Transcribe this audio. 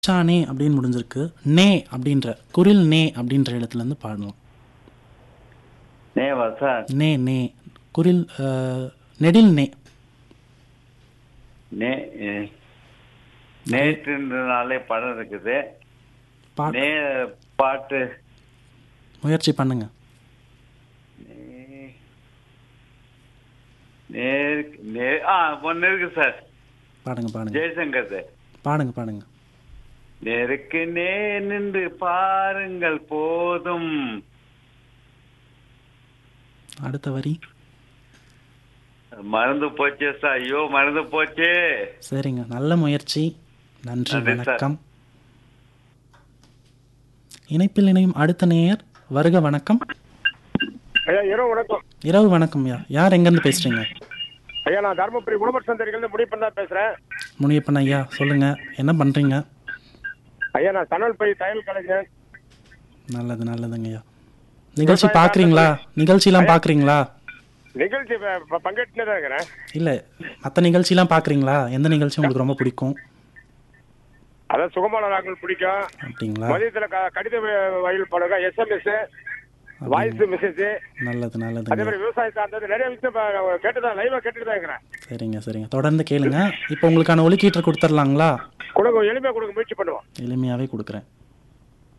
Sanae அப்படின்னு முடிஞ்சிருக்கு நே அப்படின்ற குரில் நே அப்படின்ற இடத்துலேருந்து பாடணும் நேவா சார் நே நே குரில் அஹ், நெடில் நே நே eh, நேற்றுன்றனாலே படம் இருக்குது பா நே பாட்டு முயற்சி பண்ணுங்க நே- நேர் நே ஆ ஒன்று இருக்கு சார் பாடுங்க பாடுங்க ஜெய்சங்கர் சார் பாடுங்க பாடுங்க நேருக்கு நே நின்று பாருங்கள் போதும் அடுத்த வரி மறந்து போச்சே சார் ஐயோ மறந்து போச்சே சரிங்க நல்ல முயற்சி நன்றி நன்றி சார். வணக்கம் இணைப்பில் இணையும் அடுத்த நேயர் வருக வணக்கம் ஐயா இரவு வணக்கம் இரவு வணக்கம் யா யார் எங்கேருந்து பேசுறீங்க ஐயா நான் தருமபுரி உழவர் சந்தரிகள் முடிப்பன் தான் பேசுறேன் முனியப்பன் ஐயா சொல்லுங்க என்ன பண்றீங்க ஐயா நான் சணல் பை தையல் கலைஞர் நல்லது நல்லதுங்க ஐயா நிகழ்ச்சி பாக்குறீங்களா நிகழ்ச்சிலாம் பாக்குறீங்களா நிகழ்ச்சி ப- ப- பங்கேற்றுனே தான் இருக்கிறேன் இல்ல மற்ற நிகழ்ச்சிலாம் பாக்குறீங்களா எந்த நிகழ்ச்சி உங்களுக்கு ரொம்ப பிடிக்கும் அதான் சுகமான ராகங்கள் பிடிக்கும் அப்படிங்களா மதியத்துல க- கடித வ- வயல் பழக எஸ்எம்எஸ் வாய்ஸ் மெசேஜ் நல்லது அதே நல்லதுங்க மாதிரி விவசாய சார்ந்தது நிறைய விஷயம் ப- கேட்டுதான் லைவா கேட்டுட்டு தான் இருக்கிறேன் சரிங்க சரிங்க தொடர்ந்து கேளுங்க இப்போ உங்களுக்கான ஒலிக்கீட்டர் கொடுத்துர்லாங்களா கொடுங்க எளிமையா கொடுக்க முயற்சி பண்ணுவோம் எளிமையாவே கொடுக்குறேன்